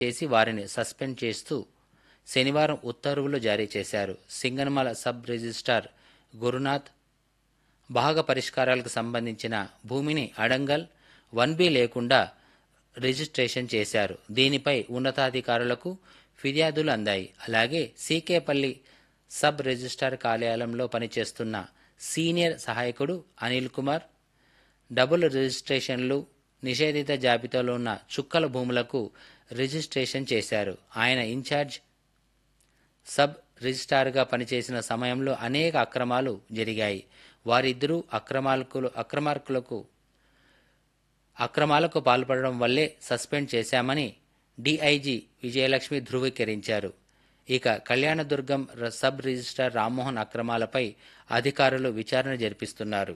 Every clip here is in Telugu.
చేసి వారిని సస్పెండ్ చేస్తూ శనివారం ఉత్తర్వులు జారీ చేశారు సింగనమల సబ్ రిజిస్ట్రార్ గురునాథ్ భాగ పరిష్కారాలకు సంబంధించిన భూమిని అడంగల్ వన్ బి లేకుండా రిజిస్ట్రేషన్ చేశారు దీనిపై ఉన్నతాధికారులకు ఫిర్యాదులు అందాయి అలాగే సీకేపల్లి సబ్ రిజిస్ట్రార్ కార్యాలయంలో పనిచేస్తున్న సీనియర్ సహాయకుడు అనిల్ కుమార్ డబుల్ రిజిస్ట్రేషన్లు నిషేధిత జాబితాలో ఉన్న చుక్కల భూములకు రిజిస్ట్రేషన్ చేశారు ఆయన ఇన్ఛార్జ్ సబ్ రిజిస్ట్రార్గా పనిచేసిన సమయంలో అనేక అక్రమాలు జరిగాయి వారిద్దరూ అక్రమాలకు అక్రమార్కులకు అక్రమాలకు పాల్పడడం వల్లే సస్పెండ్ చేశామని డిఐజీ విజయలక్ష్మి ధృవీకరించారు ఇక కళ్యాణదుర్గం ర- సబ్ రిజిస్ట్రార్ రామ్మోహన్ అక్రమాలపై అధికారులు విచారణ జరిపిస్తున్నారు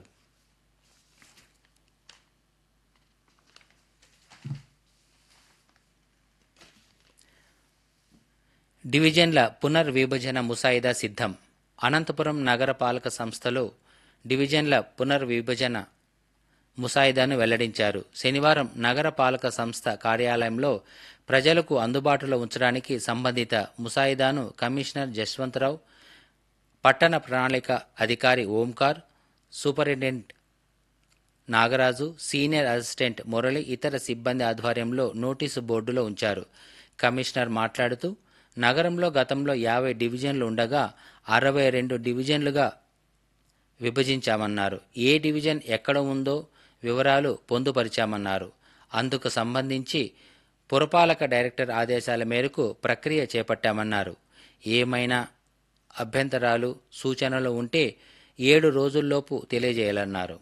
డివిజన్ల పునర్విభజన ముసాయిదా సిద్ధం అనంతపురం నగరపాలక సంస్థలో డివిజన్ల పునర్విభజన ముసాయిదాను వెల్లడించారు శనివారం నగరపాలక సంస్థ కార్యాలయంలో ప్రజలకు అందుబాటులో ఉంచడానికి సంబంధిత ముసాయిదాను కమిషనర్ జశ్వంతరావు పట్టణ ప్రణాళిక అధికారి Omkar superintendent Nagaraju senior assistant Murali ఇతర సిబ్బంది ఆధ్వర్యంలో నోటీసు బోర్డులో ఉంచారు కమిషనర్ మాట్లాడుతూ నగరంలో గతంలో యాభై డివిజన్లు ఉండగా అరవై రెండు డివిజన్లుగా విభజించామన్నారు ఏ డివిజన్ ఎక్కడ ఉందో వివరాలు పొందుపరిచామన్నారు అందుకు సంబంధించి పురపాలక డైరెక్టర్ ఆదేశాల మేరకు ప్రక్రియ చేపట్టామన్నారు ఏమైనా అభ్యంతరాలు సూచనలు ఉంటే ఏడు రోజుల్లోపు తెలియజేయాలన్నారు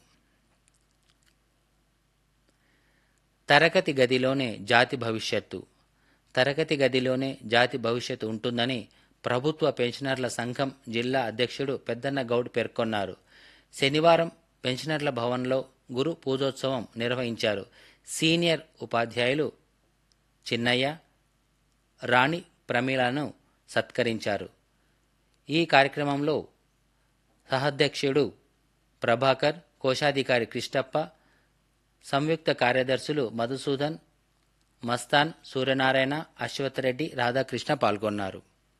తరగతి గదిలోనే జాతి భవిష్యత్తు తరగతి గదిలోనే జాతి భవిష్యత్తు ఉంటుందని ప్రభుత్వ పెన్షనర్ల సంఘం జిల్లా అధ్యక్షుడు పెద్దన్న గౌడ్ పేర్కొన్నారు శనివారం పెన్షనర్ల భవన్లో గురు పూజోత్సవం నిర్వహించారు సీనియర్ ఉపాధ్యాయులు చిన్నయ్య రాణి ప్రమీలను సత్కరించారు ఈ కార్యక్రమంలో సహాధ్యక్షుడు ప్రభాకర్ కోశాధికారి కృష్ణప్ప సంయుక్త కార్యదర్శులు మధుసూదన్ మస్తాన్ సూర్యనారాయణ అశ్వత్ రెడ్డి రాధాకృష్ణ పాల్గొన్నారు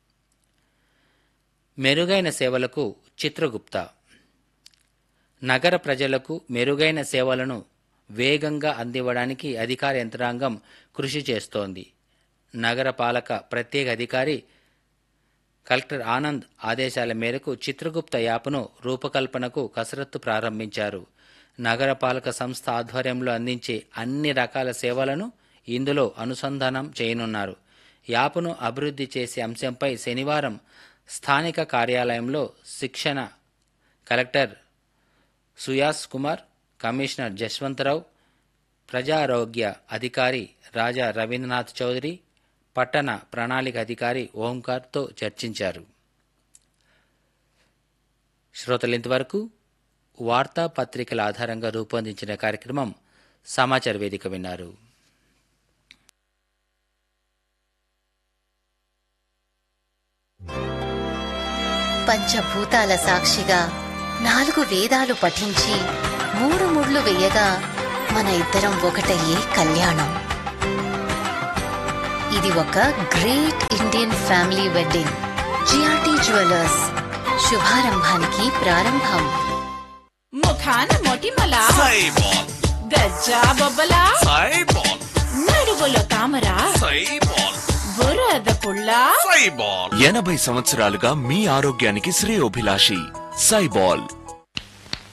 మెరుగైన సేవలకు చిత్రగుప్త నగర ప్రజలకు మెరుగైన సేవలను వేగంగా అందివ్వడానికి అధికార యంత్రాంగం కృషి చేస్తోంది నగర పాలక ప్రత్యేక అధికారి కలెక్టర్ ఆనంద్ ఆదేశాల మేరకు చిత్రగుప్త యాప్ను రూపకల్పనకు కసరత్తు ప్రారంభించారు నగరపాలక సంస్థ ఆధ్వర్యంలో అందించే అన్ని రకాల సేవలను ఇందులో అనుసంధానం చేయనున్నారు యాప్ను అభివృద్ధి చేసే అంశంపై శనివారం స్థానిక కార్యాలయంలో శిక్షణ కలెక్టర్ సుయాస్ కుమార్ కమిషనర్ జశ్వంతరావు ప్రజారోగ్య అధికారి రాజా రవీంద్రనాథ్ చౌదరి పట్టణ ప్రణాళిక అధికారి ఓంకార్తో చర్చించారు శ్రోతలు ఇంతవరకు వార్తాపత్రికల ఆధారంగా రూపొందించిన కార్యక్రమం సమాచార వేదిక విన్నారు పంచభూతాల సాక్షిగా నాలుగు వేదాలు పఠించి మూడు ముళ్ళు వేయగా మన ఇద్దరం ఒకటయ్యే కళ్యాణం ఇది ఒక great Indian family wedding GRT jewellers శుభారంభానికి ప్రారంభం ముఖాన మొటిమల సైబాల్ గజ్జా బొబ్బల సైబాల్ నడువులో తామర సైబాల్ బురద పుల్ల సైబాల్ ఎనభై సంవత్సరాలుగా మీ ఆరోగ్యానికి శ్రేయోభిలాషి సైబాల్